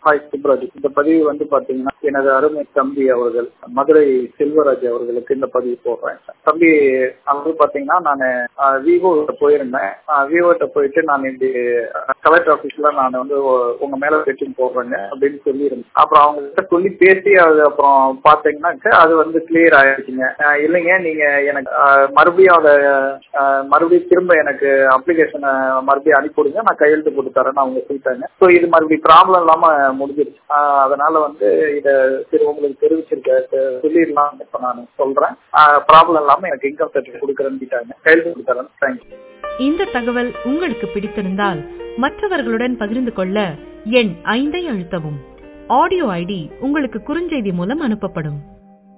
hi Subraj இந்த பதிவு வந்து பாத்தீங்கன்னா எனது அருமை தம்பி அவர்கள் மதுரை செல்வராஜ் அவர்களுக்கு இந்த பதிவு போடுறேன் தம்பி அவங்க பாத்தீங்கன்னா நான் விவோ போயிருந்தேன் விவோட்ட போயிட்டு நான் இப்படி கலெக்டர் ஆபீஸ்ல நான் வந்து உங்க மேல பெட்டிங் போடுறேங்க அப்படின்னு சொல்லியிருந்தேன் அப்புறம் அவங்க கிட்ட சொல்லி பேசி அது அப்புறம் பாத்தீங்கன்னாக்க அது வந்து கிளியர் ஆயிடுச்சுங்க இல்லைங்க நீங்க எனக்கு மறுபடியும் அதை மறுபடியும் திரும்ப எனக்கு அப்ளிகேஷனை மறுபடியும் அனுப்பிவிடுங்க நான் கையெழுத்து போட்டு தரேன்னு அவங்க சொல்லிட்டாங்க ஸோ இது மறுபடியும் ப்ராப்ளம் இல்லாம முடிஞ்சிருச்சு அதனால வந்து இத சரி உங்களுக்கு தெரிவிச்சிருக்க சொல்லிடலாம் இப்ப நான் சொல்றேன் ப்ராப்ளம் இல்லாம எனக்கு இன்கம் சர்டிஃபிகேட் கொடுக்குறேன்னு கையெழுத்து கொடுத்துறேன் தேங்க்யூ இந்த தகவல் உங்களுக்கு பிடித்திருந்தால் மற்றவர்களுடன் பகிர்ந்து கொள்ள எண் ஐந்தை அழுத்தவும் ஆடியோ ஐடி உங்களுக்கு குறுஞ்செய்தி மூலம் அனுப்பப்படும்